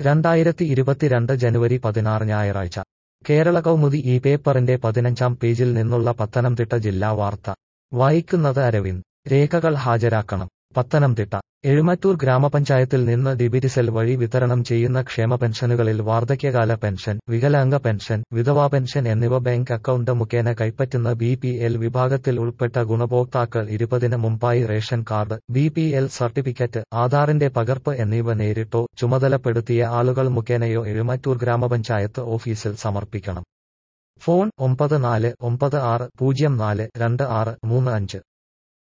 രണ്ടായിരത്തി ഇരുപത്തിരണ്ട് ജനുവരി പതിനാറ് ഞായറാഴ്ച കേരള കൗമുദി ഈ പേപ്പറിന്റെ പതിനഞ്ചാം പേജിൽ നിന്നുള്ള പത്തനംതിട്ട ജില്ലാ വാർത്ത വായിക്കുന്നത് അരവിന്ദ് രേഖകൾ ഹാജരാക്കണം പത്തനംതിട്ട എഴുമറ്റൂർ ഗ്രാമപഞ്ചായത്തിൽ നിന്ന് ഡിബിരിസെൽ വഴി വിതരണം ചെയ്യുന്ന ക്ഷേമ പെൻഷനുകളിൽ വാർദ്ധക്യകാല പെൻഷൻ വികലാംഗ പെൻഷൻ വിധവാ പെൻഷൻ എന്നിവ ബാങ്ക് അക്കൗണ്ട് മുഖേന കൈപ്പറ്റുന്ന ബി പി എൽ വിഭാഗത്തിൽ ഉൾപ്പെട്ട ഗുണഭോക്താക്കൾ ഇരുപതിന് മുമ്പായി ration card B P L certificate ആധാറിന്റെ പകർപ്പ് എന്നിവ നേരിട്ടോ ചുമതലപ്പെടുത്തിയ ആളുകൾ മുഖേനയോ എഴുമറ്റൂർ ഗ്രാമപഞ്ചായത്ത് ഓഫീസിൽ സമർപ്പിക്കണം ഫോൺ ഒമ്പത് നാല് ഒമ്പത് ആറ് പൂജ്യം നാല് രണ്ട് ആറ് മൂന്ന് അഞ്ച്